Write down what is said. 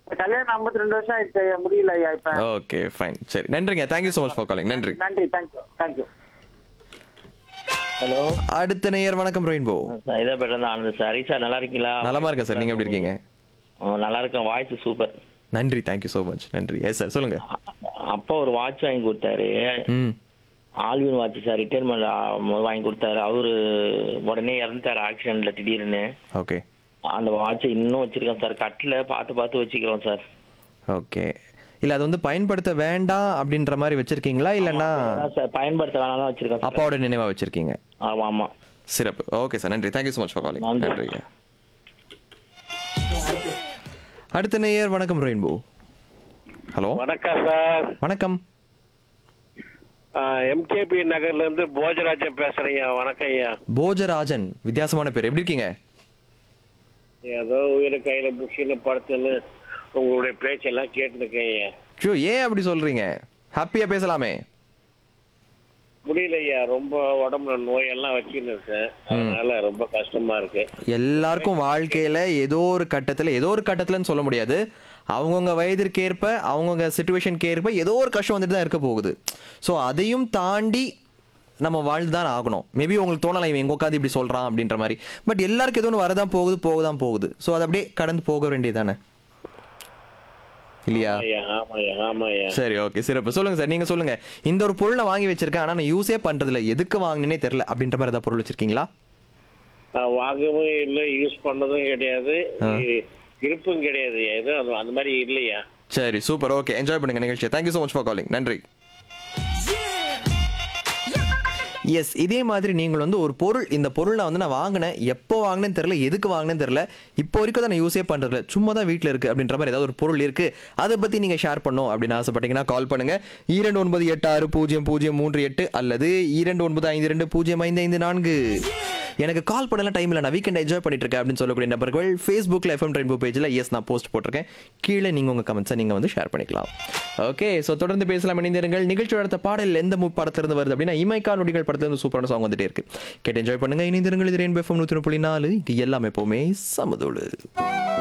கல்யாணம் ஐம்பத்தி ரெண்டு வருஷம் ஆயிடுச்சு ஐயா முடியல ஐயா இப்ப ஓகே ஃபைன் சரி நன்றிங்க thank you so much for calling நன்றி நன்றி தேங்க்யூ தேங்க்யூ ஹலோ அடுத்த நேயர் வணக்கம் ரெயின்போ இதே பேர் தான் ஆனந்த் சார் சார் நல்லா இருக்கீங்களா நலமா இருக்கேன் சார் நீங்க எப்படி இருக்கீங்க ஆ, நல்லா இருக்கேன் வாய்ஸ் சூப்பர் நன்றி தேங்க்யூ ஸோ மச் நன்றி எஸ் சார் சொல்லுங்க அப்பா ஒரு வாட்ச் வாங்கி கொடுத்தாரு ம் ஆல்வின் வாட்ச் சார் ரிட்டைர்மெண்ட் வாங்கி கொடுத்தாரு அவரு உடனே இறந்துட்டாரு ஆக்சிடென்ட்ல திடீர்னு ஓகே அந்த வாட்சை இன்னும் வச்சிருக்கேன் சார் கட்டில பார்த்து பார்த்து வச்சுக்கிறோம் சார் ஓகே இல்ல அது வந்து பயன்படுத்த வேண்டாம் அப்படின்ற மாதிரி வச்சிருக்கீங்களா இல்லைன்னா அதான் சார் பயன்படுத்த வேணாம் தான் வச்சிருக்கேன் சார் அப்பாவோட நினைவா வச்சிருக்கீங்க ஆமா ஆமா சிறப்பு ஓகே சார் நன்றி thank you so much for calling நன்றி. நன்றிங்க அடுத்த நேயர் வணக்கம் ரெயின்போ ஹலோ வணக்கம் சார் வணக்கம் எம்கேபி நகர்ல இருந்து போஜராஜன் பேசுறேங்க வணக்கம் ஐயா போஜராஜன் வித்தியாசமான பேர் எப்படி இருக்கீங்க ஏதோ உயிரை கையில புஷின்னு படுத்துன்னு உங்களுடைய பேச்செல்லாம் கேட்டுருக்கேன் ஐயா ஷோ ஏன் அப்படி சொல்றீங்க ஹாப்பியா பேசலாமே முடியல ஐயா ரொம்ப உடம்புல நோயெல்லாம் வச்சுன்னு இருக்கேன் அதனால ரொம்ப கஷ்டமா இருக்கு எல்லாருக்கும் வாழ்க்கையில ஏதோ ஒரு கட்டத்துல ஏதோ ஒரு கட்டத்துலன்னு சொல்ல முடியாது அவங்கவுங்க வயதிற்கு ஏற்ப அவங்கவுங்க சுச்சுவேஷனுக்கு ஏற்ப ஏதோ ஒரு கஷ்டம் வந்துட்டு தான் இருக்க போகுது ஸோ அதையும் தாண்டி நம்ம வாழ்ந்து தான் ஆகணும் மேபி உங்களுக்கு தோணலாம் இவன் எங்க உட்காந்து இப்படி சொல்றான் அப்படின்ற மாதிரி பட் எல்லாருக்கும் ஏதோ ஒன்று வரதான் போகுது போக தான் போகுது ஸோ அது அப்படியே கடந்து போக வேண்டியதானே இல்லையா ஐயா ஆமா ஐயா ஆமா ஐயா சரி ஓகே சிறப்பு சொல்லுங்க சார் நீங்க சொல்லுங்க இந்த ஒரு பொருளை வாங்கி வச்சிருக்கேன் ஆனா நான் யூஸே பண்றதில்ல எதுக்கு வாங்கினே தெரியல அப்படின்ற மாதிரி ஏதாவது பொருள் வச்சிருக்கீங்களா நான் வாங்கவும் இல்லை யூஸ் பண்ணதும் கிடையாது இருப்பும் கிடையாது எதுவும் அது- அந்த மாதிரி இல்லையா சரி சூப்பர் ஓகே என்ஜாய் பண்ணுங்க நிகழ்ச்சியை thank you so much for calling நன்றி எஸ் இதே மாதிரி நீங்கள் வந்து ஒரு பொருள் இந்த பொருள் நான் வந்து நான் வாங்கினேன் எப்போ வாங்கினேன்னு தெரியல எதுக்கு வாங்கினேன்னு தெரியல இப்போ வரைக்கும் தான் நான் யூஸே பண்ணுறதில்ல சும்மா தான் வீட்டில் இருக்குது அப்படின்ற மாதிரி ஏதாவது ஒரு பொருள் இருக்குது அதை பற்றி நீங்கள் ஷேர் பண்ணணும் அப்படின்னு ஆசைப்பட்டீங்கன்னா கால் பண்ணுங்க இரண்டு ஒன்பது எட்டு ஆறு பூஜ்ஜியம் பூஜ்ஜியம் மூன்று எட்டு அல்லது இரண்டு ஒன்பது ஐந்து ரெண்டு பூஜ்ஜியம் ஐந்து ஐந்து நான்கு எனக்கு கால் பண்ணலாம் டைம் இல்லை நான் வீக்கெண்ட் என்ஜாய் பண்ணிட்டு இருக்கேன் அப்படின்னு சொல்லக்கூடிய நபர்கள் ஃபேஸ்புக்கில் எஃப்எம் ரெயின்போ பேஜில் எஸ் நான் போஸ்ட் போட்டிருக்கேன் கீழே நீங்கள் உங்கள் கமெண்ட்ஸை நீங்கள் வந்து ஷேர் பண்ணிக்கலாம் ஓகே ஸோ தொடர்ந்து பேசலாம் இணைந்திருங்கள் நிகழ்ச்சியோட அடுத்த பாடல் எந்த மூ படத்திலிருந்து வருது அப்படின்னா இமைக்கா நொடிகள் படத்திலிருந்து சூப்பரான சாங் வந்துட்டே இருக்கு கேட்டு என்ஜாய் பண்ணுங்க இணைந்திருங்கள் இது ரெயின்போ எஃப்எம் நூற்றி புள்ளி நாலு இது எல்லாமே எப்போவுமே சமதோடு